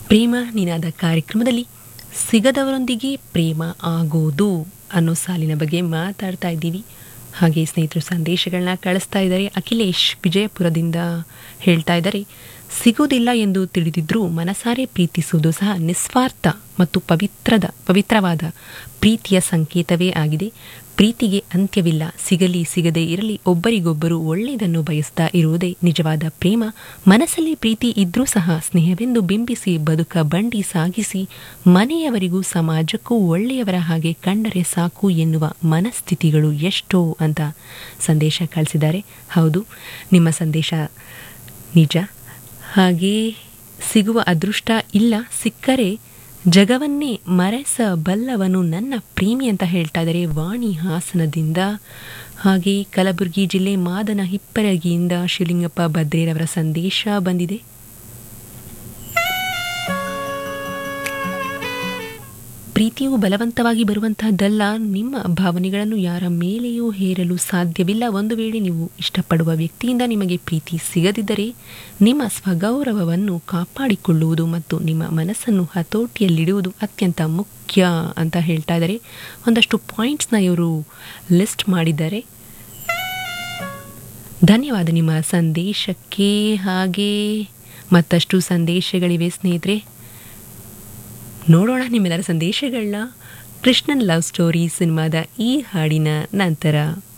ಪ್ರೇಮ ನಿನಾದ ಕಾರ್ಯಕ್ರಮದಲ್ಲಿ ಸಿಗದವರೊಂದಿಗೆ ಪ್ರೇಮ ಆಗೋದು ಅನ್ನೋ ಸಾಲಿನ ಬಗ್ಗೆ ಮಾತಾಡ್ತಾ ಇದ್ದೀವಿ ಹಾಗೆ ಸ್ನೇಹಿತರು ಸಂದೇಶಗಳನ್ನ ಕಳಿಸ್ತಾ ಇದ್ದಾರೆ ಅಖಿಲೇಶ್ ವಿಜಯಪುರದಿಂದ ಹೇಳ್ತಾ ಇದ್ದಾರೆ ಸಿಗೋದಿಲ್ಲ ಎಂದು ತಿಳಿದಿದ್ರೂ ಮನಸಾರೆ ಪ್ರೀತಿಸುವುದು ಸಹ ನಿಸ್ವಾರ್ಥ ಮತ್ತು ಪವಿತ್ರದ ಪವಿತ್ರವಾದ ಪ್ರೀತಿಯ ಸಂಕೇತವೇ ಆಗಿದೆ ಪ್ರೀತಿಗೆ ಅಂತ್ಯವಿಲ್ಲ ಸಿಗಲಿ ಸಿಗದೇ ಇರಲಿ ಒಬ್ಬರಿಗೊಬ್ಬರು ಒಳ್ಳೆಯದನ್ನು ಬಯಸ್ತಾ ಇರುವುದೇ ನಿಜವಾದ ಪ್ರೇಮ ಮನಸ್ಸಲ್ಲಿ ಪ್ರೀತಿ ಇದ್ರೂ ಸಹ ಸ್ನೇಹವೆಂದು ಬಿಂಬಿಸಿ ಬದುಕ ಬಂಡಿ ಸಾಗಿಸಿ ಮನೆಯವರಿಗೂ ಸಮಾಜಕ್ಕೂ ಒಳ್ಳೆಯವರ ಹಾಗೆ ಕಂಡರೆ ಸಾಕು ಎನ್ನುವ ಮನಸ್ಥಿತಿಗಳು ಎಷ್ಟೋ ಅಂತ ಸಂದೇಶ ಕಳಿಸಿದ್ದಾರೆ ಹೌದು ನಿಮ್ಮ ಸಂದೇಶ ನಿಜ ಹಾಗೇ ಸಿಗುವ ಅದೃಷ್ಟ ಇಲ್ಲ ಸಿಕ್ಕರೆ ಜಗವನ್ನೇ ಮರೆಸಬಲ್ಲವನು ನನ್ನ ಪ್ರೇಮಿ ಅಂತ ಹೇಳ್ತಾ ಇದ್ದಾರೆ ವಾಣಿ ಹಾಸನದಿಂದ ಹಾಗೆ ಕಲಬುರಗಿ ಜಿಲ್ಲೆ ಮಾದನ ಹಿಪ್ಪರಗಿಯಿಂದ ಶಿವಲಿಂಗಪ್ಪ ಭದ್ರೇರವರ ಸಂದೇಶ ಬಂದಿದೆ ಪ್ರೀತಿಯು ಬಲವಂತವಾಗಿ ಬರುವಂತಹದ್ದಲ್ಲ ನಿಮ್ಮ ಭಾವನೆಗಳನ್ನು ಯಾರ ಮೇಲೆಯೂ ಹೇರಲು ಸಾಧ್ಯವಿಲ್ಲ ಒಂದು ವೇಳೆ ನೀವು ಇಷ್ಟಪಡುವ ವ್ಯಕ್ತಿಯಿಂದ ನಿಮಗೆ ಪ್ರೀತಿ ಸಿಗದಿದ್ದರೆ ನಿಮ್ಮ ಸ್ವಗೌರವವನ್ನು ಕಾಪಾಡಿಕೊಳ್ಳುವುದು ಮತ್ತು ನಿಮ್ಮ ಮನಸ್ಸನ್ನು ಹತೋಟಿಯಲ್ಲಿಡುವುದು ಅತ್ಯಂತ ಮುಖ್ಯ ಅಂತ ಹೇಳ್ತಾ ಇದ್ದಾರೆ ಒಂದಷ್ಟು ಪಾಯಿಂಟ್ಸ್ನ ಇವರು ಲಿಸ್ಟ್ ಮಾಡಿದ್ದಾರೆ ಧನ್ಯವಾದ ನಿಮ್ಮ ಸಂದೇಶಕ್ಕೆ ಹಾಗೆ ಮತ್ತಷ್ಟು ಸಂದೇಶಗಳಿವೆ ಸ್ನೇಹಿತರೆ ನೋಡೋಣ ನಿಮ್ಮೆಲ್ಲರ ಸಂದೇಶಗಳನ್ನ ಕೃಷ್ಣನ್ ಲವ್ ಸ್ಟೋರಿ ಸಿನಿಮಾದ ಈ ಹಾಡಿನ ನಂತರ